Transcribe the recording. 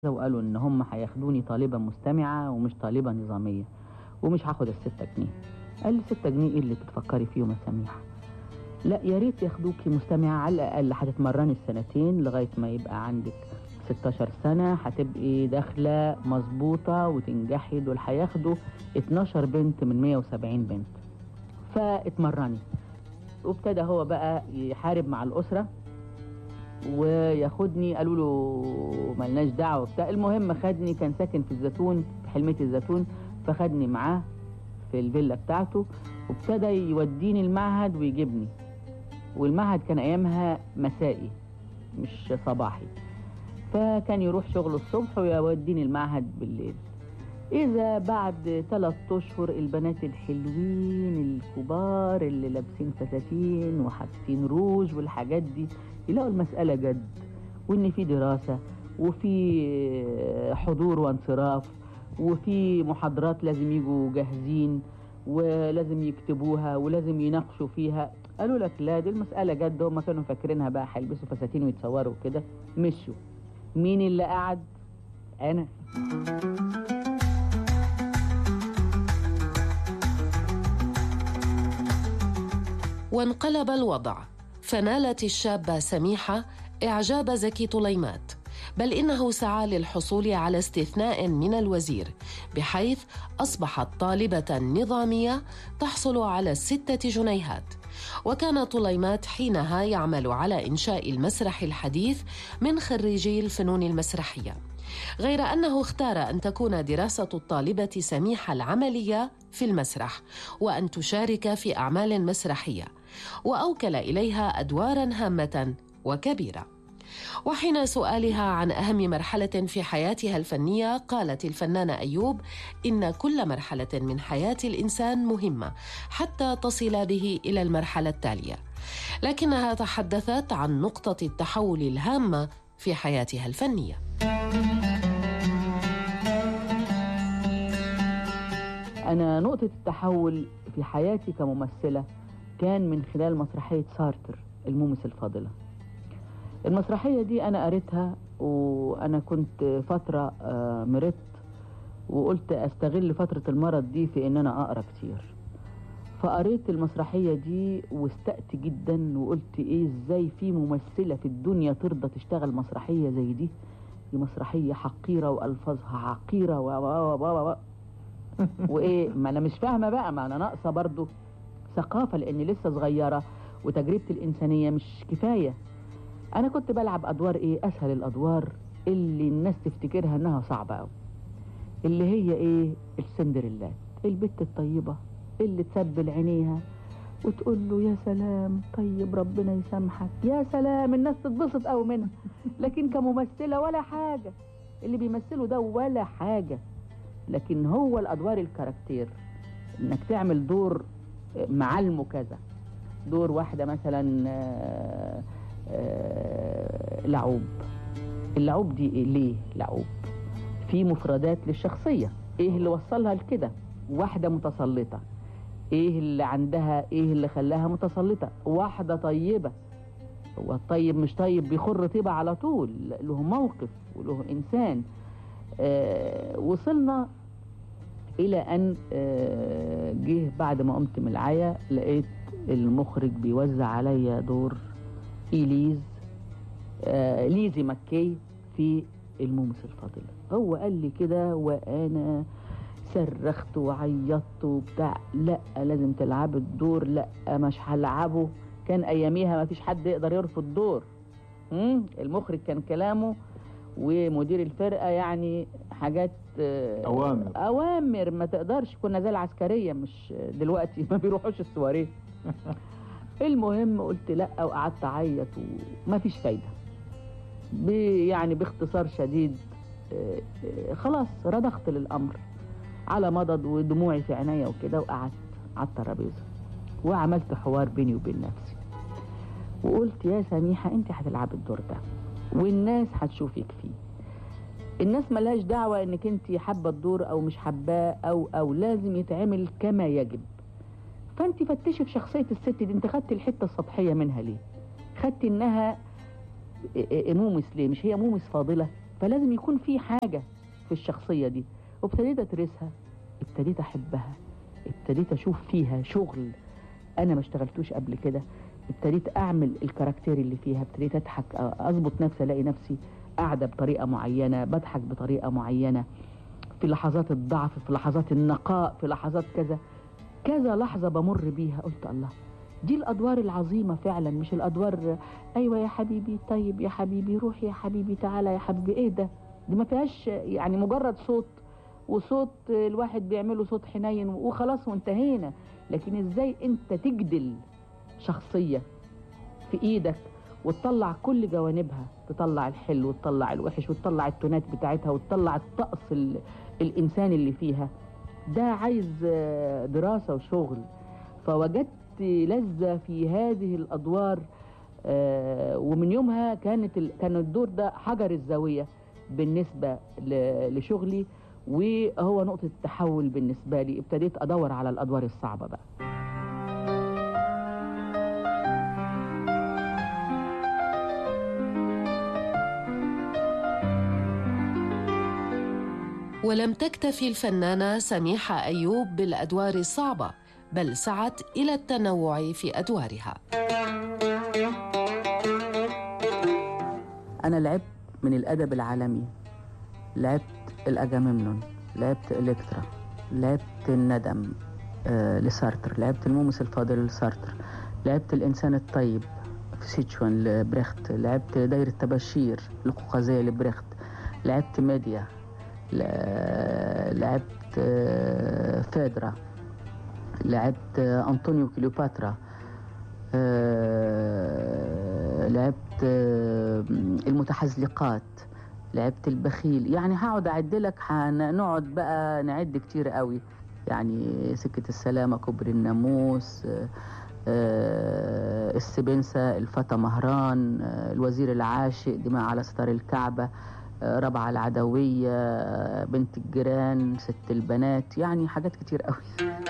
وقالوا ان هم هياخدوني طالبة مستمعة ومش طالبة نظامية ومش هاخد الستة جنيه قال لي ستة جنيه ايه اللي بتفكري فيهم يا سميحة لا يا ريت ياخدوكي مستمعة على الأقل هتتمرني السنتين لغاية ما يبقى عندك 16 سنة هتبقي داخلة مظبوطة وتنجحي دول هياخدوا 12 بنت من 170 بنت فاتمرني وابتدى هو بقى يحارب مع الأسرة وياخدني قالوا له ملناش دعوة بتاع المهم خدني كان ساكن في الزيتون في حلمية الزيتون فخدني معاه في الفيلا بتاعته وابتدى يوديني المعهد ويجيبني والمعهد كان ايامها مسائي مش صباحي فكان يروح شغله الصبح ويوديني المعهد بالليل إذا بعد ثلاث أشهر البنات الحلوين الكبار اللي لابسين فساتين وحاطين روج والحاجات دي يلاقوا المسألة جد وإن في دراسة وفي حضور وانصراف وفي محاضرات لازم يجوا جاهزين ولازم يكتبوها ولازم يناقشوا فيها قالوا لك لا دي المسألة جد هم كانوا فاكرينها بقى هيلبسوا فساتين ويتصوروا كده مشوا مين اللي قعد أنا وانقلب الوضع فنالت الشابة سميحة إعجاب زكي طليمات بل إنه سعى للحصول على استثناء من الوزير بحيث أصبحت طالبة نظامية تحصل على ستة جنيهات وكان طليمات حينها يعمل على إنشاء المسرح الحديث من خريجي الفنون المسرحية غير أنه اختار أن تكون دراسة الطالبة سميحة العملية في المسرح وأن تشارك في أعمال مسرحية وأوكل إليها أدوارا هامة وكبيرة وحين سؤالها عن أهم مرحلة في حياتها الفنية قالت الفنانة أيوب إن كل مرحلة من حياة الإنسان مهمة حتى تصل به إلى المرحلة التالية لكنها تحدثت عن نقطة التحول الهامة في حياتها الفنيه أنا نقطة التحول في حياتي كممثلة كان من خلال مسرحية سارتر المومس الفاضلة المسرحية دي أنا قريتها وأنا كنت فترة آه، مرضت وقلت أستغل فترة المرض دي في إن أنا أقرأ كتير فقريت المسرحية دي واستأت جدا وقلت إيه إزاي في ممثلة في الدنيا ترضى تشتغل مسرحية زي دي دي مسرحية حقيرة وألفاظها عقيرة و و و و وايه ما انا مش فاهمه بقى ما انا ناقصه برضو ثقافه لاني لسه صغيره وتجربتي الانسانيه مش كفايه انا كنت بلعب ادوار ايه اسهل الادوار اللي الناس تفتكرها انها صعبه قوي اللي هي ايه السندريلا البت الطيبه اللي تسبل عينيها وتقول له يا سلام طيب ربنا يسامحك يا سلام الناس تتبسط قوي منها لكن كممثله ولا حاجه اللي بيمثلوا ده ولا حاجه لكن هو الادوار الكاركتير انك تعمل دور معلمه كذا دور واحده مثلا آه، آه، لعوب اللعوب دي إيه؟ ليه لعوب في مفردات للشخصيه ايه اللي وصلها لكده واحده متسلطه ايه اللي عندها ايه اللي خلاها متسلطه واحده طيبه هو الطيب مش طيب بيخر طيبه على طول له موقف وله انسان آه وصلنا الى ان آه جه بعد ما قمت من العيا لقيت المخرج بيوزع عليا دور إيليز آه ليزي مكي في المومس الفاضلة هو قال لي كده وأنا صرخت وعيطت وبتاع لا لازم تلعب الدور لا مش هلعبه كان أياميها ما فيش حد يقدر يرفض دور مم؟ المخرج كان كلامه ومدير الفرقة يعني حاجات آه، أوامر. أوامر ما تقدرش كنا زي العسكرية مش دلوقتي ما بيروحوش السواريه المهم قلت لا وقعدت اعيط وما فيش فايده ب- يعني باختصار شديد آه، آه، خلاص رضخت للامر على مضض ودموعي في عينيا وكده وقعدت على الترابيزه وعملت حوار بيني وبين نفسي وقلت يا سميحه انت هتلعبي الدور ده والناس هتشوفك فيه الناس ملهاش دعوه انك انت حابه الدور او مش حباه او او لازم يتعمل كما يجب فانت فتشي في شخصيه الست دي انت خدتي الحته السطحيه منها ليه خدتي انها مومس ليه مش هي مومس فاضله فلازم يكون في حاجة في الشخصية دي وابتديت أدرسها ابتديت أحبها ابتديت أشوف فيها شغل أنا ما اشتغلتوش قبل كده ابتديت أعمل الكاركتير اللي فيها ابتديت أضحك أظبط نفسي ألاقي نفسي قاعدة بطريقة معينة بضحك بطريقة معينة في لحظات الضعف في لحظات النقاء في لحظات كذا كذا لحظة بمر بيها قلت الله دي الأدوار العظيمة فعلا مش الأدوار أيوة يا حبيبي طيب يا حبيبي روح يا حبيبي تعالى يا حبيبي إيه ده دي ما فيهاش يعني مجرد صوت وصوت الواحد بيعمله صوت حنين وخلاص وانتهينا لكن ازاي انت تجدل شخصية في ايدك وتطلع كل جوانبها تطلع الحلو وتطلع الوحش وتطلع التونات بتاعتها وتطلع الطقس ال... الإنسان اللي فيها ده عايز دراسة وشغل فوجدت لذة في هذه الأدوار ومن يومها كانت ال... كان الدور ده حجر الزاوية بالنسبة ل... لشغلي وهو نقطة التحول بالنسبة لي ابتديت أدور على الأدوار الصعبة بقى ولم تكتفي الفنانة سميحة أيوب بالأدوار الصعبة بل سعت إلى التنوع في أدوارها أنا لعبت من الأدب العالمي لعبت الأجامemnon لعبت إلكترا لعبت الندم آه لسارتر لعبت المومس الفاضل لسارتر لعبت الإنسان الطيب في سيتشوان لبريخت لعبت دايرة تباشير لقوقازية لبريخت لعبت ميديا لعبت فيدرا لعبت أنطونيو كليوباترا لعبت المتحزلقات لعبت البخيل يعني هقعد أعد لك هنقعد بقى نعد كتير قوي يعني سكة السلامة كبر الناموس السبنسة الفتى مهران الوزير العاشق دماء على ستار الكعبة ربعة العدوية بنت الجيران ست البنات يعني حاجات كتير قوي